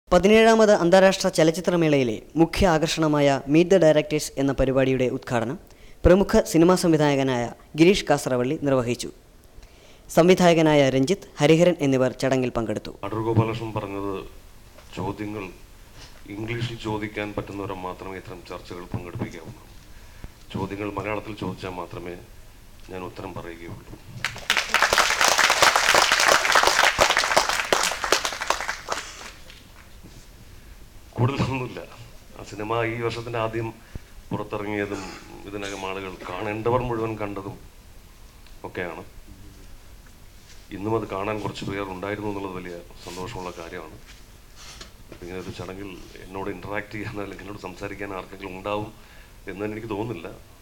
പതിനേഴാമത് അന്താരാഷ്ട്ര ചലച്ചിത്രമേളയിലെ മുഖ്യ ആകർഷണമായ meet the directors എന്ന പരിപാടിയുടെ ഉദ്ഘാടനം പ്രമുഖ സിനിമാ സംവിധായകനായ ഗിരീഷ് കാസറവള്ളി നിർവഹിച്ചു സംവിധായകനായ രഞ്ജിത്ത് ഹരിഹരൻ എന്നിവർ ചടങ്ങിൽ പങ്കെടുത്തു അടൂർ ഗോപാലകൃഷ്ണൻ പറഞ്ഞത് ചോദ്യങ്ങൾ ഇംഗ്ലീഷിൽ ചോദിക്കാൻ പറ്റുന്നവരെ മാത്രമേ ഇത്തരം ചർച്ചകൾ പങ്കെടുപ്പിക്കാവൂ ചോദ്യങ്ങൾ മലയാളത്തിൽ ചോദിച്ചാൽ മാത്രമേ ഞാൻ ഉത്തരം പറയുകയുള്ളൂ കൂടുതലൊന്നുമില്ല ആ സിനിമ ഈ വർഷത്തിൻ്റെ ആദ്യം പുറത്തിറങ്ങിയതും ഇതിനകം ആളുകൾ കാണേണ്ടവർ മുഴുവൻ കണ്ടതും ഒക്കെയാണ് ഇന്നും അത് കാണാൻ കുറച്ച് പേർ ഉണ്ടായിരുന്നു എന്നുള്ളത് വലിയ സന്തോഷമുള്ള കാര്യമാണ് ഇങ്ങനെ ഒരു ചടങ്ങിൽ എന്നോട് ഇൻറ്ററാക്ട് ചെയ്യാൻ അല്ലെങ്കിൽ എന്നോട് സംസാരിക്കാൻ ആർക്കെങ്കിലും ഉണ്ടാവും എന്ന് എനിക്ക് തോന്നുന്നില്ല